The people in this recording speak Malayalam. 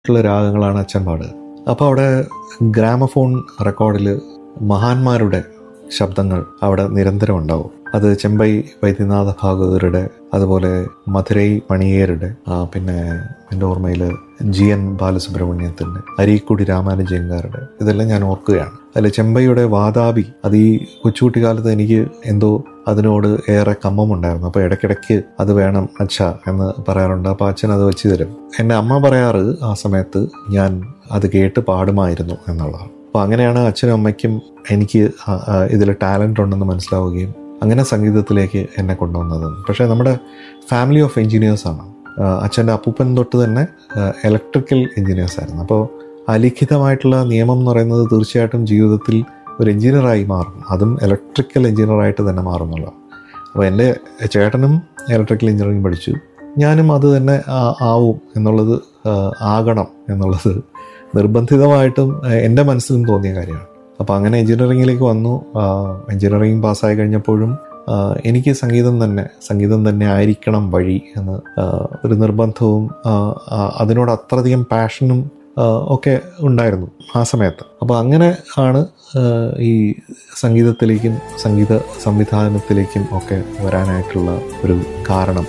ഉള്ള രാഗങ്ങളാണ് അച്ഛൻ പാടുക അപ്പോൾ അവിടെ ഗ്രാമഫോൺ റെക്കോർഡിൽ മഹാന്മാരുടെ ശബ്ദങ്ങൾ അവിടെ നിരന്തരം ഉണ്ടാവും അത് ചെമ്പൈ വൈദ്യനാഥ ഭാഗവതരുടെ അതുപോലെ മധുരൈ മണിയേരുടെ ആ, പിന്നെ എൻ്റെ ഓർമ്മയിൽ ജി എൻ ബാലസുബ്രഹ്മണ്യത്തിൻ്റെ അരീക്കുടി രാമാനുജയങ്കാരുടെ ഇതെല്ലാം ഞാൻ ഓർക്കുകയാണ് അതിൽ ചെമ്പൈയുടെ വാതാപി അത് ഈ കൊച്ചുകുട്ടിക്കാലത്ത് എനിക്ക് എന്തോ അതിനോട് ഏറെ കമ്മമുണ്ടായിരുന്നു അപ്പോൾ ഇടയ്ക്കിടയ്ക്ക് അത് വേണം അച്ഛ എന്ന് പറയാറുണ്ട് അപ്പോൾ അച്ഛൻ അത് വെച്ച് തരും എൻ്റെ അമ്മ പറയാറ് ആ സമയത്ത് ഞാൻ അത് കേട്ട് പാടുമായിരുന്നു എന്നുള്ളതാണ് അപ്പോൾ അങ്ങനെയാണ് അച്ഛനും അമ്മയ്ക്കും എനിക്ക് ഇതിൽ ടാലൻ്റ് ഉണ്ടെന്ന് മനസ്സിലാവുകയും അങ്ങനെ സംഗീതത്തിലേക്ക് എന്നെ കൊണ്ടുവന്നത് പക്ഷേ നമ്മുടെ ഫാമിലി ഓഫ് എൻജിനീയേഴ്സാണ് അച്ഛൻ്റെ അപ്പൂപ്പൻ തൊട്ട് തന്നെ ഇലക്ട്രിക്കൽ എൻജിനീയേഴ്സ് ആയിരുന്നു അപ്പോൾ അലിഖിതമായിട്ടുള്ള നിയമം എന്ന് പറയുന്നത് തീർച്ചയായിട്ടും ജീവിതത്തിൽ ഒരു എഞ്ചിനീയറായി മാറും അതും ഇലക്ട്രിക്കൽ എഞ്ചിനീയറായിട്ട് തന്നെ മാറുന്നുള്ളതാണ് അപ്പോൾ എൻ്റെ ചേട്ടനും ഇലക്ട്രിക്കൽ എഞ്ചിനീയറിംഗ് പഠിച്ചു ഞാനും അത് തന്നെ ആ- ആവും എന്നുള്ളത് ആ, ആകണം എന്നുള്ളത് നിർബന്ധിതമായിട്ടും ആ, എൻ്റെ മനസ്സിലും തോന്നിയ കാര്യമാണ് അപ്പോൾ അങ്ങനെ എഞ്ചിനീയറിങ്ങിലേക്ക് വന്നു എഞ്ചിനീയറിംഗ് പാസ്സായി കഴിഞ്ഞപ്പോഴും ആ, എനിക്ക് സംഗീതം തന്നെ സംഗീതം തന്നെ ആയിരിക്കണം വഴി എന്ന് ആ, ഒരു നിർബന്ധവും ആ, ആ, അതിനോട് അത്രയധികം പാഷനും ആ, ഒക്കെ ഉണ്ടായിരുന്നു ആ സമയത്ത് അപ്പോൾ അങ്ങനെ ആണ് ആ, ഈ സംഗീതത്തിലേക്കും സംഗീത സംവിധാനത്തിലേക്കും ഒക്കെ വരാനായിട്ടുള്ള ഒരു കാരണം